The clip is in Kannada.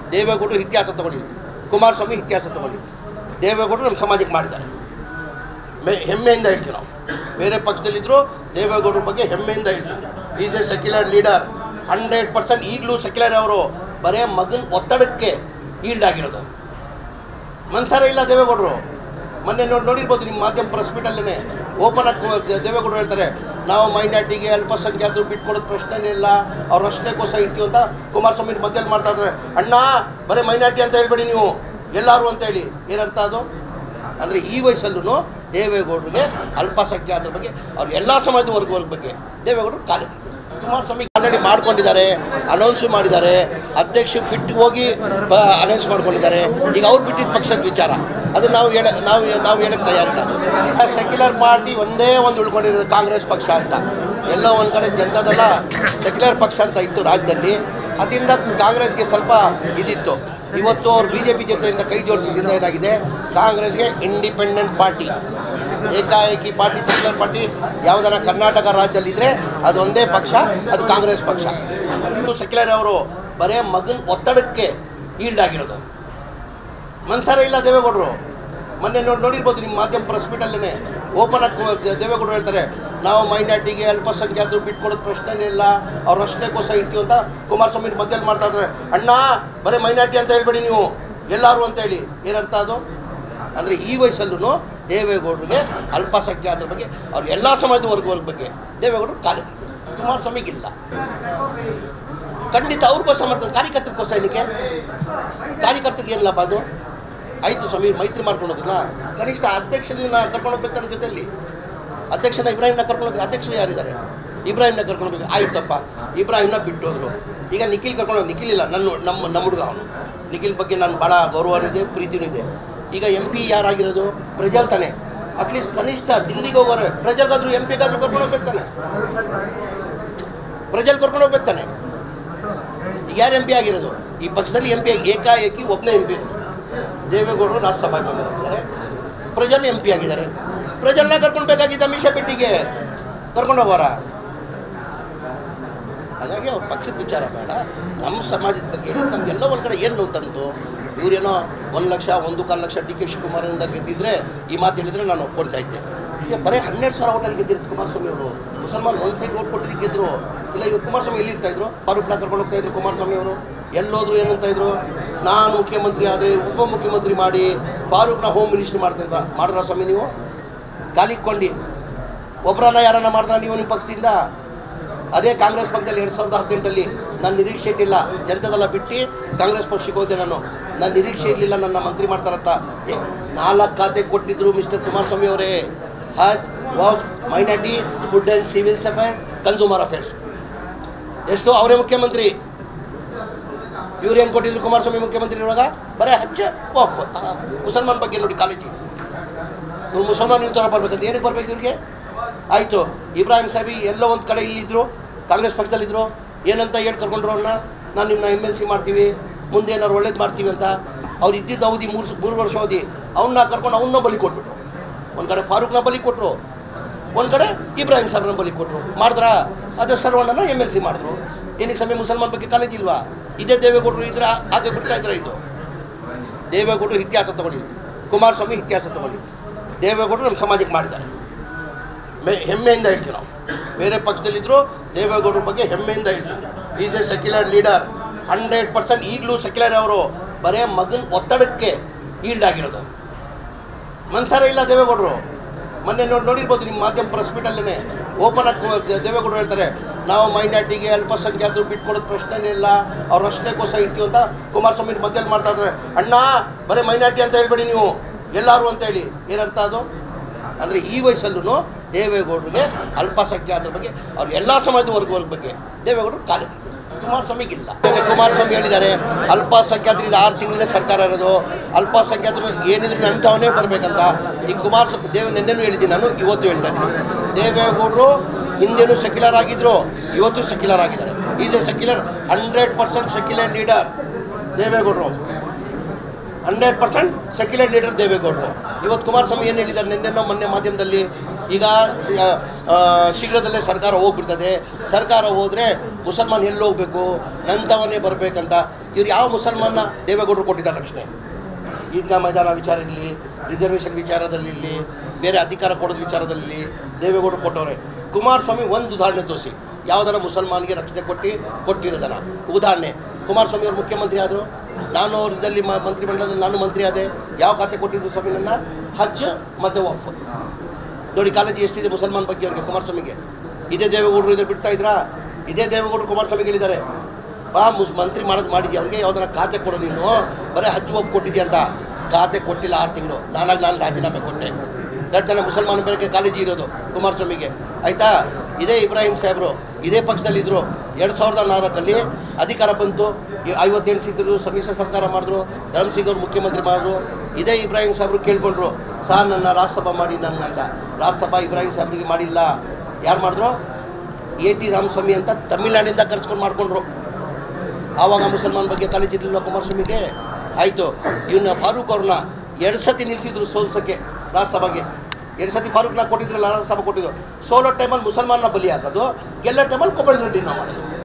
ದೇವೇಗೌಡರು ಇತಿಹಾಸ ತಗೊಳ್ಳಿ ಕುಮಾರಸ್ವಾಮಿ ಇತಿಹಾಸ ತಗೊಳ್ಳಿ ದೇವೇಗೌಡರು ನಮ್ಮ ಸಮಾಜಕ್ಕೆ ಮಾಡಿದ್ದಾರೆ ಮೆ ಹೆಮ್ಮೆಯಿಂದ ಹೇಳ್ತೀವಿ ನಾವು ಬೇರೆ ಪಕ್ಷದಲ್ಲಿದ್ದರೂ ದೇವೇಗೌಡರ ಬಗ್ಗೆ ಹೆಮ್ಮೆಯಿಂದ ಹೇಳ್ತೀವಿ is a secular leader hundred percent ಈಗಲೂ ಸೆಕ್ಯುಲರ್ ಅವರು ಬರೇ ಮಗನ ಒತ್ತಡಕ್ಕೆ ಈಲ್ಡ್ ಆಗಿರೋದು ಮನ್ಸಾರ ಇಲ್ಲ ದೇವೇಗೌಡರು ಮೊನ್ನೆ ನೋಡಿ ನೋಡಿರ್ಬೋದು ನಿಮ್ಮ ಮಾಧ್ಯಮ ಪ್ರೆಸ್ ಮೀಟಲ್ಲೇ ಓಪನ್ ಆಗಿ ಕು- ದೇವೇಗೌಡರು ಹೇಳ್ತಾರೆ ನಾವು ಮೈನಾರಿಟಿಗೆ ಅಲ್ಪಸಂಖ್ಯಾತರು ಬಿಟ್ಕೊಡೋದು ಪ್ರಶ್ನೆನೇ ಇಲ್ಲ ಅವ್ರ ರಕ್ಷಣೆಗೋಸ್ಕರ ಇರ್ತೀವಿ ಅಂತ ಕುಮಾರಸ್ವಾಮಿ ಮಧ್ಯದಲ್ಲಿ ಮಾಡ್ತಾ ಇದ್ದಾರೆ ಅಣ್ಣ ಬರೀ ಮೈನಾರಿಟಿ ಅಂತ ಹೇಳ್ಬೇಡಿ ನೀವು ಎಲ್ಲರೂ ಅಂತ ಹೇಳಿ ಏನರ್ಥ ಅದು ಅಂದರೆ ಈ ವಯಸ್ಸಲ್ಲೂ ದೇವೇಗೌಡರಿಗೆ ಅಲ್ಪಸಂಖ್ಯಾತರ ಬಗ್ಗೆ ಅವ್ರ ಎಲ್ಲ ಸಮಾಜದ ವರ್ಗವರ್ಗ ಬಗ್ಗೆ ದೇವೇಗೌಡರು ಕಾಲೆತ್ತಿದ್ದಾರೆ ಕುಮಾರಸ್ವಾಮಿ ಆಲ್ರೆಡಿ ಮಾಡ್ಕೊಂಡಿದ್ದಾರೆ ಅನೌನ್ಸ್ ಮಾಡಿದ್ದಾರೆ ಅಧ್ಯಕ್ಷ ಬಿಟ್ಟು ಹೋಗಿ ಅನೌನ್ಸ್ ಮಾಡ್ಕೊಂಡಿದ್ದಾರೆ ಈಗ ಅವ್ರು ಬಿಟ್ಟಿದ್ದ ಪಕ್ಷದ ವಿಚಾರ ಅದು ನಾವು ಹೇಳ ನಾವು ನಾವು ಹೇಳಕ್ಕೆ ತಯಾರಿಲ್ಲ ಸೆಕ್ಯುಲರ್ ಪಾರ್ಟಿ ಒಂದೇ ಒಂದು ಉಳ್ಕೊಂಡಿರೋದು ಕಾಂಗ್ರೆಸ್ ಪಕ್ಷ ಅಂತ ಎಲ್ಲೋ ಒಂದು ಕಡೆ ಜನತಾದಳ ಸೆಕ್ಯುಲರ್ ಪಕ್ಷ ಅಂತ ಇತ್ತು ರಾಜ್ಯದಲ್ಲಿ ಅದರಿಂದ ಕಾಂಗ್ರೆಸ್ಗೆ ಸ್ವಲ್ಪ ಇದಿತ್ತು ಇವತ್ತು ಅವ್ರು ಬಿ ಜೆ ಪಿ ಜೊತೆಯಿಂದ ಕೈ ಜೋಡಿಸಿದ್ರಿಂದ ಏನಾಗಿದೆ ಕಾಂಗ್ರೆಸ್ಗೆ ಇಂಡಿಪೆಂಡೆಂಟ್ ಪಾರ್ಟಿ ಏಕಾಏಕಿ ಪಾರ್ಟಿ ಸೆಕ್ಯುಲರ್ ಪಾರ್ಟಿ ಯಾವುದನ್ನ ಕರ್ನಾಟಕ ರಾಜ್ಯದಲ್ಲಿದ್ದರೆ ಅದು ಒಂದೇ ಪಕ್ಷ ಅದು ಕಾಂಗ್ರೆಸ್ ಪಕ್ಷ ಸೆಕ್ಯುಲರ್ ಅವರು ಬರೇ ಮಗನ ಒತ್ತಡಕ್ಕೆ ಈಲ್ಡ್ ಆಗಿರೋದು ಮನ್ಸಾರ ಇಲ್ಲ ದೇವೇಗೌಡರು ಮೊನ್ನೆ ನೋಡಿ ನೋಡಿರ್ಬೋದು ನಿಮ್ಮ ಮಾಧ್ಯಮ ಪ್ರೆಸ್ ಮೀಟಲ್ಲೇ ಓಪನ್ ಆಗಿ ಕು- ದೇವೇಗೌಡರು ಹೇಳ್ತಾರೆ ನಾವು ಮೈನಾರಿಟಿಗೆ ಅಲ್ಪಸಂಖ್ಯಾತರು ಬಿಟ್ಕೊಡೋದು ಪ್ರಶ್ನೆನೇ ಇಲ್ಲ ಅವ್ರ ರಕ್ಷಣೆಗೋಸ್ಕರ ಇರ್ತೀವಿ ಅಂತ ಕುಮಾರಸ್ವಾಮಿ ಮಧ್ಯದಲ್ಲಿ ಮಾಡ್ತಾ ಇದ್ದಾರೆ ಅಣ್ಣ ಬರೀ ಮೈನಾರಿಟಿ ಅಂತ ಹೇಳ್ಬೇಡಿ ನೀವು ಎಲ್ಲರೂ ಅಂತ ಹೇಳಿ ಏನರ್ಥ ಅದು ಅಂದರೆ ಈ ವಯಸ್ಸಲ್ಲೂ ದೇವೇಗೌಡರಿಗೆ ಅಲ್ಪಸಂಖ್ಯಾತರ ಬಗ್ಗೆ ಅವ್ರ ಎಲ್ಲ ಸಮಾಜದ ವರ್ಗವರ್ಗ ಬಗ್ಗೆ ದೇವೇಗೌಡರು ಕಾಲೆತ್ತಿದ್ದಾರೆ ಕುಮಾರಸ್ವಾಮಿಗಿಲ್ಲ ಖಂಡಿತ ಅವ್ರಿಗೋಸ್ಕರ ಮಾಡ್ತಾರೆ ಕಾರ್ಯಕರ್ತರಿಗೋಸ್ಕರ ಏನಕ್ಕೆ ಕಾರ್ಯಕರ್ತರಿಗೆ ಏನು ಲಾಭ ಅದು ಆಯಿತು ಸಮೀರ್ ಮೈತ್ರಿ ಮಾಡ್ಕೊಳೋದಿಲ್ಲ ಕನಿಷ್ಠ ಅಧ್ಯಕ್ಷನ ಕರ್ಕೊಂಡು ಹೋಗ್ಬೇಕು ನನ್ನ ಜೊತೆಯಲ್ಲಿ ಅಧ್ಯಕ್ಷನ ಇಬ್ರಾಹಿಂನ ಕರ್ಕೊಂಡು ಹೋಗಿ ಅಧ್ಯಕ್ಷರು ಯಾರಿದ್ದಾರೆ ಇಬ್ರಾಹಿಂನ ಕರ್ಕೊಂಡು ಹೋಗ್ಬೇಕು ಆಯ್ತಪ್ಪ ಇಬ್ರಾಹಿಂನ ಬಿಟ್ಟು ಹೋದ್ರು ಈಗ ನಿಖಿಲ್ ಕರ್ಕೊಂಡು ಹೋಗಿ ನಿಖಿಲ್ ಇಲ್ಲ ನನ್ನ ನಮ್ಮ ನಮ್ಮ ಹುಡುಗ ಅವನು ನಿಖಿಲ್ ಬಗ್ಗೆ ನಾನು ಭಾಳ ಗೌರವನೂ ಇದೆ ಪ್ರೀತಿನೂ ಇದೆ ಈಗ ಎಂ ಪಿ ಯಾರಾಗಿರೋದು ಪ್ರಜಲ್ ತಾನೆ ಅಟ್ಲೀಸ್ಟ್ ಕನಿಷ್ಠ ದಿಲ್ಲಿಗೆ ಹೋಗೋರೆ ಪ್ರಜಲ್ಗಾದ್ರು ಎಂ ಪಿಗಾದ್ರು ಕರ್ಕೊಂಡು ಹೋಗ್ಬೇಕು ತಾನೆ ಪ್ರಜಲ್ ಕರ್ಕೊಂಡು ಹೋಗ್ಬೇಕು ತಾನೆ ಈಗ ಯಾರು ಎಂ ಪಿ ಆಗಿರೋದು ಈ ಪಕ್ಷದಲ್ಲಿ ಎಂ ಪಿ ಏಕಾಏಕಿ ಒಬ್ಬನೇ ಎಂ ಪಿ ದೇವೇಗೌಡರು Rajya Sabha member Prajwal M P ಆಗಿದ್ದಾರೆ ಪ್ರಜಲ್ನ ಕರ್ಕೊಂಡು ಬೇಕಾಗಿದ್ದ ಅಮಿತ್ ಶಾ ಭೇಟಿಗೆ ಕರ್ಕೊಂಡು ಹೋಗೋರ ಹಾಗಾಗಿ ಅವ್ರ ಪಕ್ಷದ ವಿಚಾರ ಬೇಡ ನಮ್ಮ ಸಮಾಜದ ಬಗ್ಗೆ ಹೇಳಿ ನಮಗೆಲ್ಲ ಒಂದು ಕಡೆ ಏನು ನೋವು ತಂತು ಇವರೇನೋ ಒಂದು ಲಕ್ಷ ಒಂದು ಕಾಲು ಲಕ್ಷ ಡಿ ಕೆ ಶಿವಕುಮಾರಿಂದ ಗೆದ್ದಿದ್ರೆ ಈ ಮಾತು ಹೇಳಿದರೆ ನಾನು ಒಪ್ಕೊಳ್ತಾ ಇದ್ದೆ ಈಗ ಬರೀ ಹನ್ನೆರಡು ಸಾವಿರ ಓಟಲ್ಲಿ ಗೆದ್ದಿರ್ತು ಕುಮಾರಸ್ವಾಮಿ ಅವರು ಮುಸಲ್ಮಾನ್ ಒಂದು ಸೈಡ್ ಓಟ್ ಕೊಟ್ಟಿದ್ದಕ್ಕೆ ಗೆದ್ದರು ಇಲ್ಲ ಇವತ್ತು ಕುಮಾರಸ್ವಾಮಿ ಎಲ್ಲಿ ಇರ್ತಾ ಇದ್ರು ಫಾರೂಕ್ನ ಕರ್ಕೊಂಡು ಹೋಗ್ತಾ ಇದ್ರು ಕುಮಾರಸ್ವಾಮಿ ಅವರು ಎಲ್ಲೋದ್ರು ಏನಂತ ಇದ್ರು ನಾನು ಮುಖ್ಯಮಂತ್ರಿ ಆದರೆ ಉಪಮುಖ್ಯಮಂತ್ರಿ ಮಾಡಿ ಫಾರೂಕ್ನ ಹೋಮ್ ಮಿನಿಸ್ಟ್ರಿ ಮಾಡ್ತೀನಿ ಅಂತ ಮಾಡಿದ್ರ ಸ್ವಾಮಿ ನೀವು ಗಾಲಿಕೊಂಡು ಒಬ್ಬರನ್ನ ಯಾರನ್ನ ಮಾಡಿದ್ರ ನೀವು ನಿಮ್ಮ ಪಕ್ಷದಿಂದ ಅದೇ ಕಾಂಗ್ರೆಸ್ ಪಕ್ಷದಲ್ಲಿ ಎರಡು ಸಾವಿರದ ಹದಿನೆಂಟರಲ್ಲಿ ನನ್ನ ನಿರೀಕ್ಷೆ ಇಟ್ಟಿಲ್ಲ ಜನತಾದಳ ಬಿಟ್ಟು ಕಾಂಗ್ರೆಸ್ ಪಕ್ಷಕ್ಕೆ ಹೋದೆ ನಾನು ನನ್ನ ನಿರೀಕ್ಷೆ ಇರಲಿಲ್ಲ ನನ್ನ ಮಂತ್ರಿ ಮಾಡ್ತಾರಂತ ಏ, ನಾಲ್ಕು ಖಾತೆ ಕೊಟ್ಟಿದ್ರು ಮಿಸ್ಟರ್ ಕುಮಾರಸ್ವಾಮಿ ಅವರೇ ಹಜ್ ವಾಕ್ minority food and civil affair consumer affairs ಎಷ್ಟು ಅವರೇ ಮುಖ್ಯಮಂತ್ರಿ ಇವ್ರೇನು ಕೊಟ್ಟಿದ್ರು ಕುಮಾರಸ್ವಾಮಿ ಮುಖ್ಯಮಂತ್ರಿ ಇರುವಾಗ ಬರೀ ಹಚ್ಚ ವಾಫ್ ಮುಸಲ್ಮಾನ್ ಬಗ್ಗೆ ನೋಡಿ ಕಾಲೇಜಿ ಇವ್ರು ಮುಸಲ್ಮಾನ್ ಇವ್ರ ಥರ ಬರ್ಬೇಕಂತ ಏನಕ್ಕೆ ಬರ್ಬೇಕು ಇವ್ರಿಗೆ ಆಯಿತು ಇಬ್ರಾಹಿಂ ಸಾಬಿ ಎಲ್ಲೋ ಒಂದು ಕಡೆ ಇಲ್ಲಿದ್ದರು ಕಾಂಗ್ರೆಸ್ ಪಕ್ಷದಲ್ಲಿದ್ದರು ಏನಂತ ಹೇಳಿ ಕರ್ಕೊಂಡ್ರು ಅವ್ರನ್ನ ನಾನು ನಿಮ್ಮನ್ನ ಎಮ್ ಎಲ್ ಸಿ ಮಾಡ್ತೀವಿ ಮುಂದೆ ಏನಾರು ಒಳ್ಳೇದು ಮಾಡ್ತೀವಿ ಅಂತ ಅವ್ರು ಇದ್ದಿದ್ದ ಅವಧಿ ಮೂರು ಮೂರು ವರ್ಷ ಅವಧಿ ಅವನ್ನ ಕರ್ಕೊಂಡು ಅವನ್ನ ಬಲಿ ಕೊಟ್ಬಿಟ್ರು ಒಂದು ಕಡೆ ಫಾರೂಕ್ನ ಬಲಿ ಕೊಟ್ಟರು ಒಂದು ಕಡೆ ಇಬ್ರಾಹಿಂ ಸಾಬ್ರನ್ನ ಬಲಿ ಕೊಟ್ಟರು ಮಾಡಿದ್ರಾ ಅದೇ ಸರ್ವಣ್ಣನ ಎಮ್ ಎಲ್ ಸಿ ಮಾಡಿದ್ರು ಏನಕ್ಕೆ ಸಮಯ ಮುಸಲ್ಮಾನ್ ಬಗ್ಗೆ ಕಾಲೇಜ್ ಇಲ್ವಾ ಇದೇ ದೇವೇಗೌಡರು ಇದ್ರೆ ಹಾಗೆ ಬಿಡ್ತಾ ಇದ್ರೆ ಇದು ದೇವೇಗೌಡರು ಇತಿಹಾಸ ತಗೊಳ್ಳಿ ಕುಮಾರಸ್ವಾಮಿ ಇತಿಹಾಸ ತಗೊಳ್ಳಿ ದೇವೇಗೌಡರು ನಮ್ಮ ಸಮಾಜಕ್ಕೆ ಮಾಡಿದ್ದಾರೆ ಮೆ ಹೆಮ್ಮೆಯಿಂದ ಹೇಳ್ತೀವಿ ನಾವು ಬೇರೆ ಪಕ್ಷದಲ್ಲಿದ್ದರೂ ದೇವೇಗೌಡರ ಬಗ್ಗೆ ಹೆಮ್ಮೆಯಿಂದ ಹೇಳ್ತೀವಿ is a secular leader hundred percent ಈಗಲೂ ಸೆಕ್ಯುಲರ್ ಅವರು ಬರೇ ಮಗನ ಒತ್ತಡಕ್ಕೆ ಈಲ್ಡ್ ಆಗಿರೋದು ಮನ್ಸಾರ ಇಲ್ಲ ದೇವೇಗೌಡರು ಮೊನ್ನೆ ನೋಡಿ ನೋಡಿರ್ಬೋದು ನಿಮ್ಮ ಮಾಧ್ಯಮ ಪ್ರೆಸ್ ಮೀಟಲ್ಲೇ ಓಪನ್ ಆಗಿ ಕು- ದೇವೇಗೌಡರು ಹೇಳ್ತಾರೆ ನಾವು ಮೈನಾರಿಟಿಗೆ ಅಲ್ಪಸಂಖ್ಯಾತರು ಬಿಟ್ಕೊಡೋದು ಪ್ರಶ್ನೆನೇ ಇಲ್ಲ ಅವ್ರ ರಕ್ಷಣೆಗೋಸ್ಕರ ಇರ್ತೀವಿ ಅಂತ ಕುಮಾರಸ್ವಾಮಿ ಮಧ್ಯದಲ್ಲಿ ಮಾಡ್ತಾ ಇದ್ದಾರೆ ಅಣ್ಣ ಬರೀ ಮೈನಾರಿಟಿ ಅಂತ ಹೇಳ್ಬೇಡಿ ನೀವು ಎಲ್ಲರೂ ಅಂತ ಹೇಳಿ ಏನರ್ಥ ಅದು ಅಂದರೆ ಈ ವಯಸ್ಸಲ್ಲೂ ದೇವೇಗೌಡರಿಗೆ ಅಲ್ಪಸಂಖ್ಯಾತರ ಬಗ್ಗೆ ಅವ್ರ ಎಲ್ಲ ಸಮಾಜದ ವರ್ಗವರ್ಗ ಬಗ್ಗೆ ದೇವೇಗೌಡರು ಕಾಲೆತ್ತಿದ್ದಾರೆ ಕುಮಾರಸ್ವಾಮಿಗಿಲ್ಲ ಕುಮಾರಸ್ವಾಮಿ ಹೇಳಿದ್ದಾರೆ ಅಲ್ಪಸಂಖ್ಯಾತರಿಂದ ಆರು ತಿಂಗಳೇ ಸರ್ಕಾರ ಇರೋದು ಅಲ್ಪಸಂಖ್ಯಾತರು ಏನಿದ್ರು ನಂತವನೇ ಬರಬೇಕಂತ ಈ ಕುಮಾರಸ್ವಾಮಿ ದೇವ ನಿನ್ನೆನೂ ಹೇಳಿದ್ದೀನಿ ನಾನು ಇವತ್ತು ಹೇಳ್ತಾ ಇದ್ದೀನಿ ದೇವೇಗೌಡರು ಹಿಂದೆನೂ ಸೆಕ್ಯುಲರ್ ಆಗಿದ್ದರು ಇವತ್ತು ಸೆಕ್ಯುಲರ್ ಆಗಿದ್ದಾರೆ is a secular hundred percent secular leader ದೇವೇಗೌಡರು ಹಂಡ್ರೆಡ್ ಪರ್ಸೆಂಟ್ ಸೆಕ್ಯುಲರ್ ಲೀಡರ್ ದೇವೇಗೌಡರು ಇವತ್ತು ಕುಮಾರಸ್ವಾಮಿ ಏನು ಹೇಳಿದ್ದಾರೆ ನಿನ್ನೆನೋ ಮೊನ್ನೆ ಮಾಧ್ಯಮದಲ್ಲಿ ಈಗ ಆ, ಆ, ಶೀಘ್ರದಲ್ಲೇ ಸರ್ಕಾರ ಹೋಗ್ಬಿಡ್ತದೆ ಸರ್ಕಾರ ಹೋದರೆ ಮುಸಲ್ಮಾನ್ ಎಲ್ಲಿ ಹೋಗಬೇಕು ನಂತವನ್ನೇ ಬರಬೇಕಂತ ಇವ್ರು ಯಾವ ಮುಸಲ್ಮಾನ ದೇವೇಗೌಡರು ಕೊಟ್ಟಿದ್ದಾರೆ ರಕ್ಷಣೆ ಈದ್ಗಾ ಮೈದಾನ ವಿಚಾರ ಇರಲಿ ರಿಸರ್ವೇಷನ್ ವಿಚಾರದಲ್ಲಿ ಇರಲಿ ಬೇರೆ ಅಧಿಕಾರ ಕೊಡೋದು ವಿಚಾರದಲ್ಲಿ ದೇವೇಗೌಡರು ಕೊಟ್ಟವ್ರೆ ಕುಮಾರಸ್ವಾಮಿ ಒಂದು ಉದಾಹರಣೆ ತೋರಿಸಿ ಯಾವುದಾರ ಮುಸಲ್ಮಾನ್ಗೆ ರಕ್ಷಣೆ ಕೊಟ್ಟು ಕೊಟ್ಟಿರೋದನ ಉದಾಹರಣೆ ಕುಮಾರಸ್ವಾಮಿ ಅವರು ಮುಖ್ಯಮಂತ್ರಿ ಆದರು ನಾನು ಅವ್ರ ಇದಲ್ಲಿ ಮ ಮಂತ್ರಿಮಂಡಲದಲ್ಲಿ ನಾನು ಮಂತ್ರಿ ಆದೆ ಯಾವ ಖಾತೆ ಕೊಟ್ಟಿದ್ದು ಸ್ವಾಮಿ ನನ್ನ ಹಜ್ ಮತ್ತು ವಫ್ ನೋಡಿ ಕಾಲೇಜು ಎಷ್ಟಿದೆ ಮುಸಲ್ಮಾನ್ ಬಗ್ಗೆ ಅವ್ರಿಗೆ ಕುಮಾರಸ್ವಾಮಿಗೆ ಇದೇ ದೇವೇಗೌಡರು ಇದ್ರೆ ಬಿಡ್ತಾ ಇದ್ರಾ ಇದೇ ದೇವೇಗೌಡರು ಕುಮಾರಸ್ವಾಮಿಗೆ ಹೇಳಿದ್ದಾರೆ ಬಾ ಮುಸ್ ಮಂತ್ರಿ ಮಾಡೋದು ಮಾಡಿದ್ಯಾ ಅವ್ನಿಗೆ ಯಾವ್ದಾರ ಖಾತೆ ಕೊಡು ನೀನು ಬರೀ ಹಜ್ ಒಪ್ಪು ಕೊಟ್ಟಿದ್ಯಾ ಅಂತ ಖಾತೆ ಕೊಟ್ಟಿಲ್ಲ ಆರು ತಿಂಗಳು ನಾನಾಗಿ ನಾನು ರಾಜೀನಾಮೆ ಕೊಟ್ಟೆ ಕರೆಕ್ಟಾನೆ ಮುಸಲ್ಮಾನ ಬೇರೆ ಕಾಲೇಜಿ ಇರೋದು ಕುಮಾರಸ್ವಾಮಿಗೆ ಆಯಿತಾ ಇದೇ ಇಬ್ರಾಹಿಂ ಸಾಹೇಬರು ಇದೇ ಪಕ್ಷದಲ್ಲಿದ್ದರು ಎರಡು ಸಾವಿರದ ನಾಲ್ಕಲ್ಲಿ ಅಧಿಕಾರ ಬಂತು ಈ ಐವತ್ತೆಂಟು ಸಿದ್ದರು ಸಮ್ಮಿಶ್ರ ಸರ್ಕಾರ ಮಾಡಿದ್ರು ಧರ್ಮಸಿಂಗ್ ಅವರು ಮುಖ್ಯಮಂತ್ರಿ ಮಾಡಿದ್ರು ಇದೇ ಇಬ್ರಾಹಿಂ ಸಾಹೇಬರು ಕೇಳ್ಕೊಂಡ್ರು ಸಾರ್ ನನ್ನ ರಾಜ್ಯಸಭಾ ಮಾಡಿ ನನ್ನ ಅಂತ ರಾಜ್ಯಸಭಾ ಇಬ್ರಾಹಿಂ ಸಾಹೇಬ್ರಿಗೆ ಮಾಡಿಲ್ಲ ಯಾರು ಮಾಡಿದ್ರು ಎ ಟಿ ರಾಮಸ್ವಾಮಿ ಅಂತ ತಮಿಳ್ನಾಡಿಂದ ಕರ್ಸ್ಕೊಂಡು ಮಾಡ್ಕೊಂಡ್ರು ಆವಾಗ ಮುಸಲ್ಮಾನ್ ಬಗ್ಗೆ ಕಾಲೇಜ್ ಇರಲಿಲ್ಲ ಕುಮಾರಸ್ವಾಮಿಗೆ ಆಯಿತು ಇವನ್ನ ಫಾರೂಕ್ ಅವ್ರನ್ನ ಎರಡು ಸತಿ ನಿಲ್ಲಿಸಿದ್ರು ಸೋಲ್ಸೋಕ್ಕೆ ರಾಜ್ಯಸಭೆಗೆ ಎರಡು ಸತಿ ಫಾರೂಕ್ನ ಕೊಟ್ಟಿದ್ರಲ್ಲ ರಾಜ್ಯಸಭೆ ಕೊಟ್ಟಿದ್ದು ಸೋಲೋ ಟೈಮಲ್ಲಿ ಮುಸಲ್ಮಾನ್ನ ಬಲಿ ಹಾಕೋದು ಗೆಲ್ಲೋ ಟೈಮಲ್ಲಿ ಕೊಬ್ಬರಿ ರೆಡ್ಡಿನ ಮಾಡೋದು